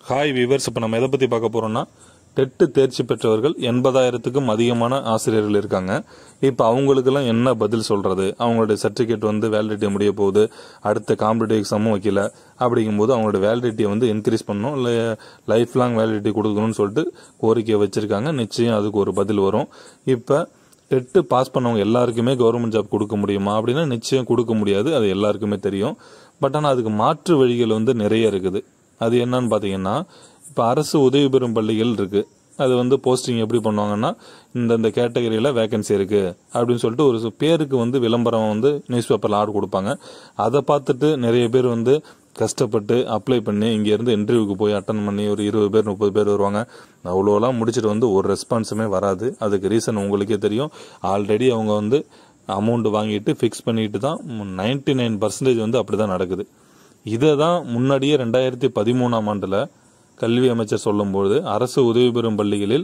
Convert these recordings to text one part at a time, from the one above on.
hi viewers இப்போ நம்ம எதை பற்றி பார்க்க போகிறோம்னா டெட்டு தேர்ச்சி பெற்றவர்கள் எண்பதாயிரத்துக்கும் அதிகமான ஆசிரியர்கள் இருக்காங்க இப்போ அவங்களுக்கெல்லாம் என்ன பதில் சொல்கிறது அவங்களுடைய சர்டிஃபிகேட் வந்து வேலிடிட்டி முடிய போகுது அடுத்த காம்படிட்டிவ் எக்ஸாமும் வைக்கல அப்படிங்கும்போது அவங்களோட வேலிடிட்டியை வந்து இன்க்ரீஸ் பண்ணணும் இல்லை லைஃப் லாங் வேலிடிட்டி கொடுக்கணும்னு சொல்லிட்டு கோரிக்கை வச்சுருக்காங்க நிச்சயம் அதுக்கு ஒரு பதில் வரும் இப்போ டெட்டு பாஸ் பண்ணவங்க எல்லாருக்குமே கவர்மெண்ட் ஜாப் கொடுக்க முடியுமா அப்படின்னா நிச்சயம் கொடுக்க முடியாது அது எல்லாருக்குமே தெரியும் பட் ஆனால் அதுக்கு மாற்று வழிகள் வந்து நிறைய இருக்குது அது என்னன்னு பார்த்தீங்கன்னா இப்போ அரசு உதவி பெறும் பள்ளிகள் இருக்கு அது வந்து போஸ்டிங் எப்படி பண்ணுவாங்கன்னா இந்தந்த கேட்டகரியில் வேகன்சி இருக்கு அப்படின்னு சொல்லிட்டு ஒரு சில பேருக்கு வந்து விளம்பரம் வந்து நியூஸ் பேப்பரில் ஆர்டர் கொடுப்பாங்க அதை பார்த்துட்டு நிறைய பேர் வந்து கஷ்டப்பட்டு அப்ளை பண்ணி இங்கேருந்து இன்டர்வியூக்கு போய் அட்டன் பண்ணி ஒரு இருபது பேர் முப்பது பேர் வருவாங்க அவ்வளோலாம் முடிச்சுட்டு வந்து ஒரு ரெஸ்பான்ஸுமே வராது அதுக்கு ரீசன் உங்களுக்கே தெரியும் ஆல்ரெடி அவங்க வந்து அமௌண்ட் வாங்கிட்டு ஃபிக்ஸ் பண்ணிட்டு தான் நைன்டி நைன் பர்சன்டேஜ் வந்து அப்படி தான் நடக்குது இதை தான் முன்னாடியே ரெண்டாயிரத்தி பதிமூணாம் ஆண்டில் கல்வி அமைச்சர் சொல்லும்போது அரசு உதவி பெறும் பள்ளிகளில்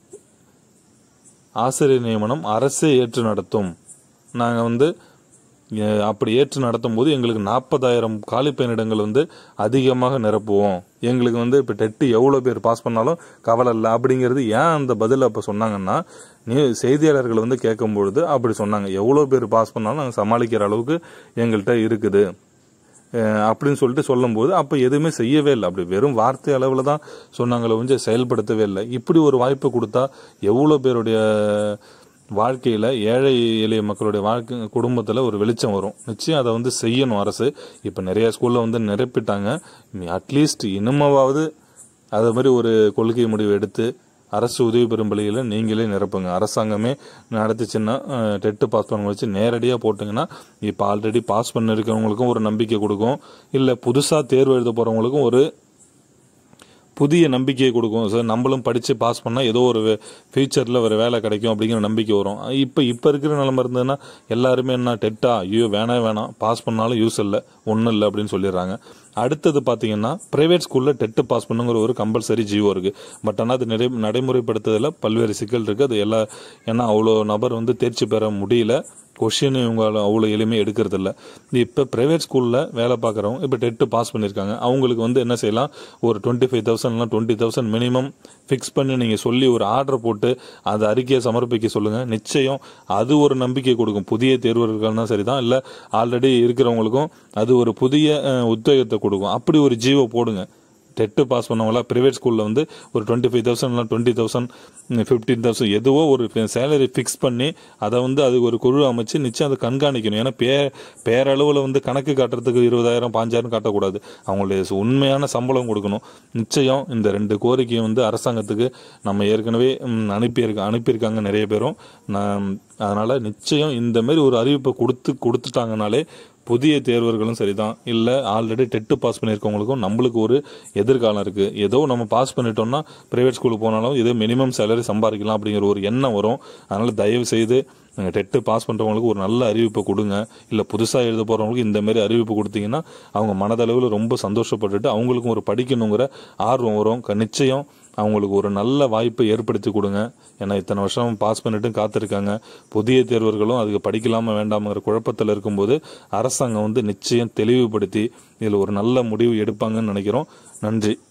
ஆசிரியர் நியமனம் அரசே ஏற்று நடத்தும் நாங்கள் வந்து அஹ், அப்படி ஏற்று நடத்தும் போது எங்களுக்கு நாற்பதாயிரம் காலி பணியிடங்கள் வந்து அதிகமாக நிரப்புவோம் எங்களுக்கு வந்து இப்போ டெட்டு எவ்வளோ பேர் பாஸ் பண்ணாலும் கவலை இல்லை அப்படிங்கிறது ஏன் அந்த பதில் அப்போ சொன்னாங்கன்னா நீ செய்தியாளர்கள் வந்து கேட்கும்பொழுது அப்படி சொன்னாங்க எவ்வளோ பேர் பாஸ் பண்ணாலும் நாங்கள் சமாளிக்கிற அளவுக்கு எங்கள்கிட்ட இருக்குது அஹ் அப்படின்னு சொல்லிட்டு சொல்லும்போது அப்போ எதுவுமே செய்யவே இல்லை அப்படி வெறும் வார்த்தை அளவில் தான் சொன்னாங்களே கொஞ்சம் செயல்படுத்தவே இல்லை இப்படி ஒரு வாய்ப்பு கொடுத்தா எவ்வளோ பேருடைய வாழ்க்கையில் ஏழை எளிய மக்களுடைய வாழ்க்கை குடும்பத்தில் ஒரு வெளிச்சம் வரும் நிச்சயம் அதை வந்து செய்யணும் அரசு இப்போ நிறைய ஸ்கூலில் வந்து நிரப்பிட்டாங்க அட்லீஸ்ட் இனிமாவது அது மாதிரி ஒரு கொள்கை முடிவு எடுத்து அரசு உதவி பெறும் பள்ளிகளை நீங்களே நிரப்புங்க அரசாங்கமே நடத்துச்சுன்னா டெட்டு பாஸ் பண்ண வச்சு நேரடியாக போட்டிங்கன்னா இப்போ ஆல்ரெடி பாஸ் பண்ணிருக்கிறவங்களுக்கும் ஒரு நம்பிக்கை கொடுக்கும் இல்லை புதுசாக தேர்வு எழுத போகிறவங்களுக்கும் ஒரு புதிய நம்பிக்கையை கொடுக்கும் சார் நம்மளும் படித்து பாஸ் பண்ணால் ஏதோ ஒரு ஃபியூச்சரில் ஒரு வேலை கிடைக்கும் அப்படிங்கிற நம்பிக்கை வரும் இப்போ இப்போ இருக்கிற நிலைமை இருந்ததுன்னா எல்லாருமே என்ன டெட்டா ஐயோ வேணாம் வேணாம் பாஸ் பண்ணாலும் யூஸ் இல்லை ஒன்றும் இல்லை அப்படின்னு சொல்லிடுறாங்க அடுத்தது பார்த்தீங்கன்னா பிரைவேட் ஸ்கூலில் டெட்டு பாஸ் பண்ணுங்கிற ஒரு கம்பல்சரி ஜியோ இருக்குது பட் ஆனால் அது நடை நடைமுறைப்படுத்துறதுல பல்வேறு சிக்கல் இருக்குது அது எல்லா ஏன்னா அவ்வளோ நபர் வந்து தேர்ச்சி பெற முடியல கொஷின் இவங்க அவ்வளோ எளிமையாக எடுக்கிறது இல்லை இப்போ ப்ரைவேட் ஸ்கூலில் வேலை பார்க்குறவங்க இப்போ டெட்டு பாஸ் பண்ணியிருக்காங்க அவங்களுக்கு வந்து என்ன செய்யலாம் ஒரு டுவெண்ட்டி ஃபைவ் தௌசண்ட்லாம் டுவெண்ட்டி தௌசண்ட் மினிமம் ஃபிக்ஸ் பண்ணி நீங்கள் சொல்லி ஒரு ஆர்டர் போட்டு அந்த அறிக்கையை சமர்ப்பிக்க சொல்லுங்கள் நிச்சயம் அது ஒரு நம்பிக்கை கொடுக்கும் புதிய தேர்வர்கள்னா சரி தான் இல்லை ஆல்ரெடி இருக்கிறவங்களுக்கும் அது ஒரு புதிய அஹ், உத்வேகத்தை கொடுக்கும் அப்படி ஒரு ஜீவோ போடுங்க டெட்டு பாஸ் பண்ணவங்களா ப்ரைவேட் ஸ்கூலில் வந்து ஒரு டுவெண்ட்டி ஃபைவ் தௌசண்ட்லாம் டுவெண்ட்டி தௌசண்ட் ஃபிஃப்டீன் தௌசண்ட் எதுவோ ஒரு சேலரி ஃபிக்ஸ் பண்ணி அதை வந்து அது ஒரு குழு அமைச்சு நிச்சயம் அதை கண்காணிக்கணும் ஏன்னா பே பேரளவில் வந்து கணக்கு காட்டுறதுக்கு இருபதாயிரம் பாஞ்சாயிரம் காட்டக்கூடாது அவங்களுடைய சு- உண்மையான சம்பளம் கொடுக்கணும் நிச்சயம் இந்த ரெண்டு கோரிக்கையும் வந்து அரசாங்கத்துக்கு நம்ம ஏற்கனவே ம், அனுப்பியிருக்க அனுப்பியிருக்காங்க நிறைய பேரும் நான் அதனால் நிச்சயம் இந்த மாதிரி ஒரு அறிவிப்பை கொடுத்து கொடுத்துட்டாங்கனாலே புதிய தேர்வர்களும் சரிதான் இல்லை ஆல்ரெடி டெட்டு பாஸ் பண்ணியிருக்கவங்களுக்கும் நம்மளுக்கு ஒரு எதிர்காலம் இருக்குது ஏதோ நம்ம பாஸ் பண்ணிட்டோம்னா ப்ரைவேட் ஸ்கூலுக்கு போனாலும் ஏதோ மினிமம் சேலரி சம்பாதிக்கலாம் அப்படிங்கிற ஒரு எண்ணம் வரும் அதனால் தயவு செய்து நீங்கள் டெட்டு பாஸ் பண்ணுறவங்களுக்கு ஒரு நல்ல அறிவிப்பை கொடுங்க இல்லை புதுசாக எழுத போகிறவங்களுக்கு இந்த மாதிரி அறிவிப்பு கொடுத்தீங்கன்னா அவங்க மனதளவில் ரொம்ப சந்தோஷப்பட்டுட்டு அவங்களுக்கும் ஒரு படிக்கணுங்கிற ஆர்வம் வரும் க- நிச்சயம் அவங்களுக்கு ஒரு நல்ல வாய்ப்பை ஏற்படுத்தி கொடுங்க ஏன்னா இத்தனை வருஷம் பாஸ் பண்ணிட்டு காத்திருக்காங்க புதிய தேர்வர்களும் அதுக்கு படிக்கலாமா வேண்டாமங்கிற குழப்பத்தில் இருக்கும்போது அரசாங்கம் வந்து நிச்சயம் தெளிவுபடுத்தி இதில் ஒரு நல்ல முடிவு எடுப்பாங்கன்னு நினைக்கிறோம் நன்றி